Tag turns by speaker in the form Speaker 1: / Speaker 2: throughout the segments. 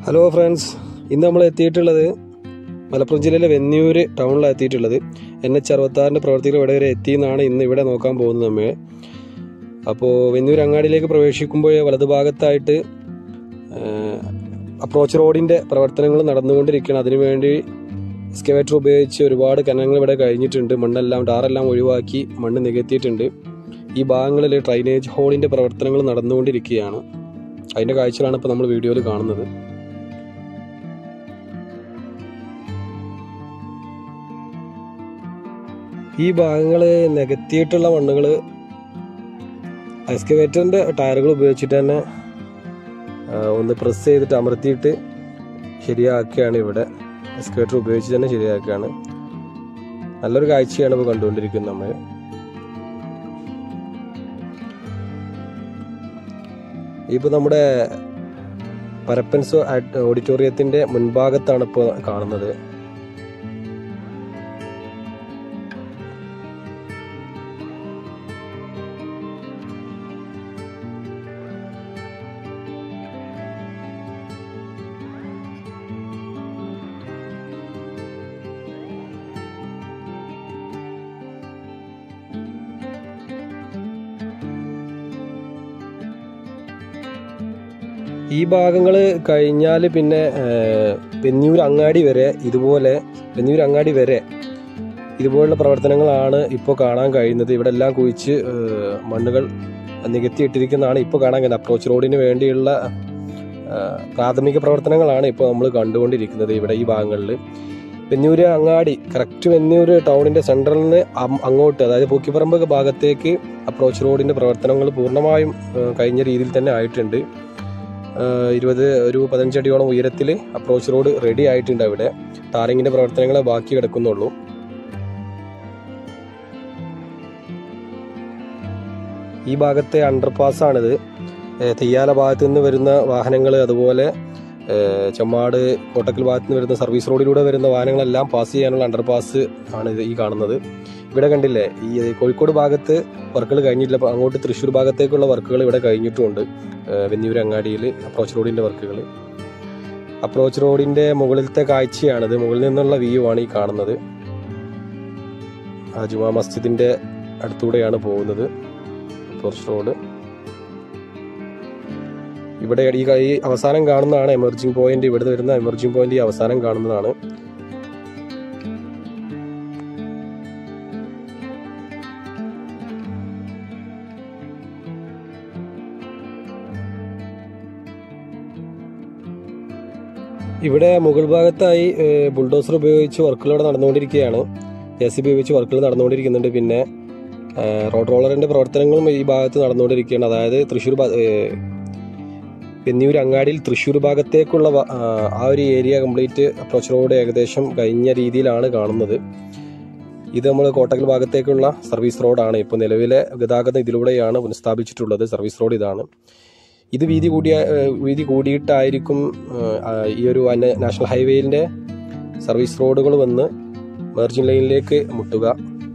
Speaker 1: hello friends ഇന്ന് നമ്മൾ എത്തിയിട്ടുള്ളത് മലപ്പുറം ജില്ലയിലെ വെന്നിയൂർ ടൗണിലാണ് എത്തിയിട്ടുള്ളത് എൻ എച്ച് അറുപത്താറിൻ്റെ പ്രവർത്തികൾ ഇവിടെ വരെ എത്തിയെന്നാണ് ഇന്ന് ഇവിടെ നോക്കാൻ പോകുന്നത് നമ്മൾ അപ്പോൾ വെന്നിയൂർ അങ്ങാടിയിലേക്ക് പ്രവേശിക്കുമ്പോൾ വലതുഭാഗത്തായിട്ട് അപ്രോച്ച് റോഡിൻ്റെ പ്രവർത്തനങ്ങൾ നടന്നുകൊണ്ടിരിക്കുകയാണ് അതിനുവേണ്ടി എക്സ്കവേറ്റർ ഉപയോഗിച്ച് ഒരുപാട് കനങ്ങൾ ഇവിടെ കഴിഞ്ഞിട്ടുണ്ട് മണ്ണെല്ലാം ടാറെല്ലാം ഒഴിവാക്കി മണ്ണ് നികത്തിയിട്ടുണ്ട് ഈ ഭാഗങ്ങളിൽ ഡ്രൈനേജ് ഹോളിൻ്റെ പ്രവർത്തനങ്ങൾ നടന്നുകൊണ്ടിരിക്കുകയാണ് അതിൻ്റെ കാഴ്ചകളാണ് ഇപ്പോൾ നമ്മൾ വീഡിയോയിൽ കാണുന്നത് ഈ ഭാഗങ്ങൾ നികത്തിയിട്ടുള്ള മണ്ണുകൾ എക്സ്കവേറ്ററിൻ്റെ ടയറുകൾ ഉപയോഗിച്ചിട്ട് തന്നെ ആ, ഒന്ന് പ്രസ് ചെയ്തിട്ട് അമർത്തിയിട്ട് ശരിയാക്കുകയാണ് ഇവിടെ എക്സ്കവേറ്റർ ഉപയോഗിച്ച് തന്നെ ശരിയാക്കുകയാണ് നല്ലൊരു കാഴ്ചയാണ് ഇപ്പോൾ കണ്ടുകൊണ്ടിരിക്കുന്നത് നമ്മൾ ഇപ്പോൾ നമ്മുടെ പരപ്പൻസ് ഓഡിറ്റോറിയത്തിൻ്റെ മുൻഭാഗത്താണ് ഇപ്പോൾ കാണുന്നത് ഈ ഭാഗങ്ങൾ കഴിഞ്ഞാൽ പിന്നെ ഏഹ്, വെന്നിയൂർ അങ്ങാടി വരെ ഇതുപോലെ വെന്നിയൂർ അങ്ങാടി വരെ ഇതുപോലുള്ള പ്രവർത്തനങ്ങളാണ് ഇപ്പോൾ കാണാൻ കഴിയുന്നത് ഇവിടെ എല്ലാം കുഴിച്ച് ഏഹ്, മണ്ണുകൾ നികത്തിയിട്ടിരിക്കുന്നതാണ് ഇപ്പോൾ കാണാൻ കഴിയുന്നത് അപ്രോച്ച് റോഡിന് വേണ്ടിയുള്ള ഏഹ്, പ്രാഥമിക പ്രവർത്തനങ്ങളാണ് ഇപ്പോൾ നമ്മൾ കണ്ടുകൊണ്ടിരിക്കുന്നത് ഇവിടെ ഈ ഭാഗങ്ങളിൽ വെന്നൂര് അങ്ങാടി കറക്റ്റ് വെന്നൂര് ടൗണിന്റെ സെൻട്രലിൽ നിന്ന് അം- അങ്ങോട്ട് അതായത് പൂക്കിപ്പറമ്പ് ഭാഗത്തേക്ക് അപ്രോച്ച് റോഡിന്റെ പ്രവർത്തനങ്ങൾ പൂർണ്ണമായും ഏഹ്, കഴിഞ്ഞ രീതിയിൽ തന്നെ ആയിട്ടുണ്ട് ഏഹ്, ഇരുപത് ഒരു പതിനഞ്ചടിയോളം ഉയരത്തിൽ അപ്രോച്ച് റോഡ് റെഡി ആയിട്ടുണ്ട് അവിടെ ടാറിങ്ങിന്റെ പ്രവർത്തനങ്ങൾ ബാക്കി കിടക്കുന്നുള്ളൂ ഈ ഭാഗത്തെ അണ്ടർപാസ് ആണിത് ഏഹ്, തെയ്യാല ഭാഗത്ത് നിന്ന് വരുന്ന വാഹനങ്ങൾ അതുപോലെ ഏഹ്, ചെമ്മാട് കോട്ടക്കൽ ഭാഗത്ത് നിന്ന് വരുന്ന സർവീസ് റോഡിലൂടെ വരുന്ന വാഹനങ്ങളെല്ലാം പാസ് ചെയ്യാനുള്ള അണ്ടർപാസ് ആണ് ഇത് ഈ കാണുന്നത് ഇവിടെ കണ്ടില്ലേ ഈ കോഴിക്കോട് ഭാഗത്ത് വർക്കുകൾ കഴിഞ്ഞിട്ടില്ല അപ്പൊ അങ്ങോട്ട് തൃശ്ശൂർ ഭാഗത്തേക്കുള്ള വർക്കുകൾ ഇവിടെ കഴിഞ്ഞിട്ടുമുണ്ട് ഏഹ്, വെന്നിയൂർ അങ്ങാടിയിൽ അപ്രോച്ച് റോഡിന്റെ വർക്കുകൾ അപ്രോച്ച് റോഡിന്റെ മുകളിലത്തെ കാഴ്ചയാണിത് മുകളിൽ നിന്നുള്ള വ്യൂ ആണ് ഈ കാണുന്നത് ആ ജുമാ മസ്ജിദിന്റെ അടുത്തൂടെയാണ് പോകുന്നത് അപ്രോച്ച് റോഡ് ഇവിടെ ഈ ക- ഈ അവസാനം കാണുന്നതാണ് എമർജിംഗ് പോയിന്റ് ഇവിടെ വരുന്ന എമർജിംഗ് പോയിന്റ് ഈ അവസാനം കാണുന്നതാണ് ഇവിടെ മുകൾ ഭാഗത്തായി ഏഹ്, ബുൾഡോസർ ഉപയോഗിച്ച് വർക്കുകൾ ഇവിടെ നടന്നുകൊണ്ടിരിക്കുകയാണ് ജെ സി ബി ഉപയോഗിച്ച് വർക്കുകൾ നടന്നുകൊണ്ടിരിക്കുന്നുണ്ട് പിന്നെ ഏഹ്, റോഡ് റോളറിന്റെ പ്രവർത്തനങ്ങളും ഈ ഭാഗത്ത് നടന്നുകൊണ്ടിരിക്കുകയാണ് അതായത് തൃശ്ശൂർ ഭാ- ഏഹ്, വെന്നിയൂർ അങ്ങാടിയിൽ തൃശ്ശൂർ ഭാഗത്തേക്കുള്ള വ- ആ, ആ ഒരു ഏരിയ കംപ്ലീറ്റ് അപ്രോച്ച് റോഡ് ഏകദേശം കഴിഞ്ഞ രീതിയിലാണ് കാണുന്നത് ഇത് നമ്മൾ കോട്ടക്കൽ ഭാഗത്തേക്കുള്ള സർവീസ് റോഡാണ് ഇപ്പോൾ നിലവിലെ ഗതാഗതം ഇതിലൂടെയാണ് പുനഃസ്ഥാപിച്ചിട്ടുള്ളത് സർവീസ് റോഡ് ഇതാണ് ഇത് വീതി കൂടിയ ഏഹ്, വീതി കൂടിയിട്ടായിരിക്കും ഏഹ്, ആ, ഈ ഒരു അന- നാഷണൽ ഹൈവേയിൻ്റെ സർവീസ് റോഡുകൾ വന്ന് മെർജിൻ ലൈനിലേക്ക് മുട്ടുക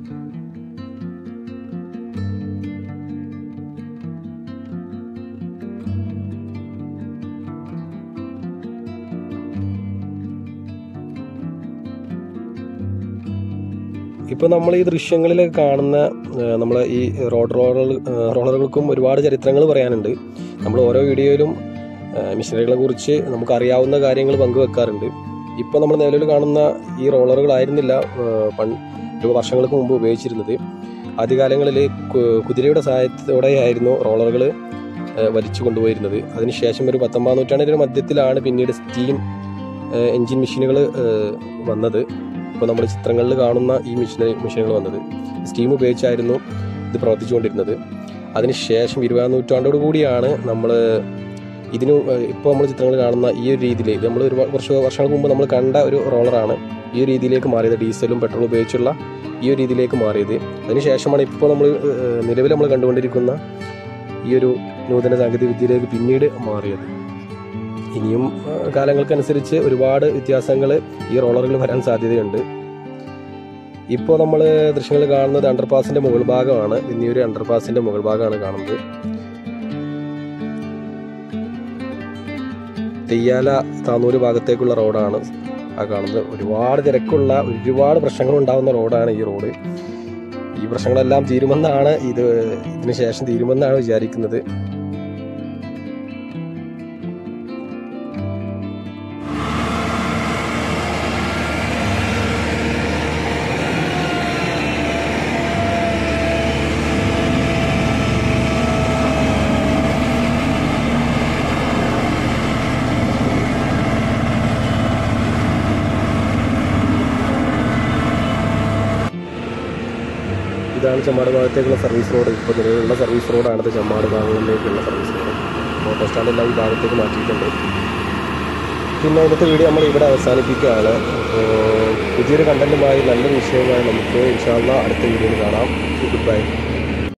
Speaker 1: ഇപ്പോൾ നമ്മൾ ഈ ദൃശ്യങ്ങളിൽ കാണുന്ന ഏഹ്, നമ്മളെ ഈ റോഡ് റോളർ ഏഹ്, റോളറുകൾക്കും ഒരുപാട് ചരിത്രങ്ങൾ പറയാനുണ്ട് നമ്മൾ ഓരോ വീഡിയോയിലും ഏഹ്, മിഷനറികളെ കുറിച്ച് നമുക്ക് അറിയാവുന്ന കാര്യങ്ങൾ പങ്കുവെക്കാറുണ്ട് ഇപ്പോൾ നമ്മൾ നിലവിൽ കാണുന്ന ഈ റോളറുകളായിരുന്നില്ല ഏഹ്, പൺ ഒരു വർഷങ്ങൾക്ക് മുമ്പ് ഉപയോഗിച്ചിരുന്നത് ആദ്യകാലങ്ങളിൽ കു- കുതിരയുടെ സഹായത്തോടെയായിരുന്നു റോളറുകൾ വലിച്ചു കൊണ്ടുപോയിരുന്നത് അതിനുശേഷം ഒരു പത്തൊമ്പതാം നൂറ്റാണ്ടിൻ്റെ മധ്യത്തിലാണ് പിന്നീട് സ്റ്റീം എൻജിൻ മെഷീനുകൾ വന്നത് ഇപ്പോൾ നമ്മൾ ചിത്രങ്ങളിൽ കാണുന്ന ഈ മെഷീനറി മെഷീനുകൾ വന്നത് സ്റ്റീം ഉപയോഗിച്ചായിരുന്നു ഇത് പ്രവർത്തിച്ചുകൊണ്ടിരുന്നത് അതിനുശേഷം ഇരുപതാം നൂറ്റാണ്ടോട് കൂടിയാണ് നമ്മൾ ഇതിന് ഇപ്പോൾ നമ്മൾ ചിത്രങ്ങൾ കാണുന്ന ഈ ഒരു രീതിയിൽ ഇത് നമ്മൾ ഒരു വർഷ വർഷങ്ങൾക്ക് മുമ്പ് നമ്മൾ കണ്ട ഒരു റോളറാണ് ഈ ഒരു രീതിയിലേക്ക് മാറിയത് ഡീസലും പെട്രോളും ഉപയോഗിച്ചുള്ള ഈ ഒരു രീതിയിലേക്ക് മാറിയത് അതിനുശേഷമാണ് ഇപ്പോൾ നമ്മൾ നിലവിൽ നമ്മൾ കണ്ടുകൊണ്ടിരിക്കുന്ന ഈ ഒരു നൂതന സാങ്കേതിക വിദ്യയിലേക്ക് പിന്നീട് മാറിയത് ഇനിയും ആ, കാലങ്ങൾക്കനുസരിച്ച് ഒരുപാട് വ്യത്യാസങ്ങൾ ഈ റോളറുകൾ വരാൻ സാധ്യതയുണ്ട് ഇപ്പോൾ നമ്മൾ ദൃശ്യങ്ങൾ കാണുന്നത് അണ്ടർപാസിന്റെ മുകൾ ഭാഗമാണ് ഇന്നിയൊരു അണ്ടർപാസിന്റെ മുകൾ ഭാഗമാണ് കാണുന്നത് തെയ്യാല താന്നൂര് ഭാഗത്തേക്കുള്ള റോഡാണ് ആ കാണുന്നത് ഒരുപാട് തിരക്കുള്ള ഒരുപാട് പ്രശ്നങ്ങൾ ഉണ്ടാകുന്ന റോഡാണ് ഈ റോഡ് ഈ പ്രശ്നങ്ങളെല്ലാം തീരുമെന്നാണ് ഇത് ഇതിന് ശേഷം തീരുമെന്നാണ് വിചാരിക്കുന്നത് ഇതാണ് ചെമ്മാട് ഭാഗത്തേക്കുള്ള സർവീസ് റോഡ് ഇപ്പോൾ നിലവിലുള്ള സർവീസ് റോഡാണിത് ചെമ്മാട് ഭാഗങ്ങളിലേക്കുള്ള സർവീസ് റോഡ് ഓട്ടോ സ്റ്റാൻഡെല്ലാം ഈ ഭാഗത്തേക്ക് മാറ്റിയിട്ടുണ്ട് പിന്നെ ഇന്നത്തെ വീഡിയോ നമ്മൾ ഇവിടെ അവസാനിപ്പിക്കുകയാണ് അപ്പോൾ പുതിയൊരു കണ്ടന്റുമായി നല്ലൊരു വിഷയവുമായി നമുക്ക് ഇൻഷാല്ല അടുത്ത വീഡിയോയിൽ കാണാം ഗുഡ് ബൈ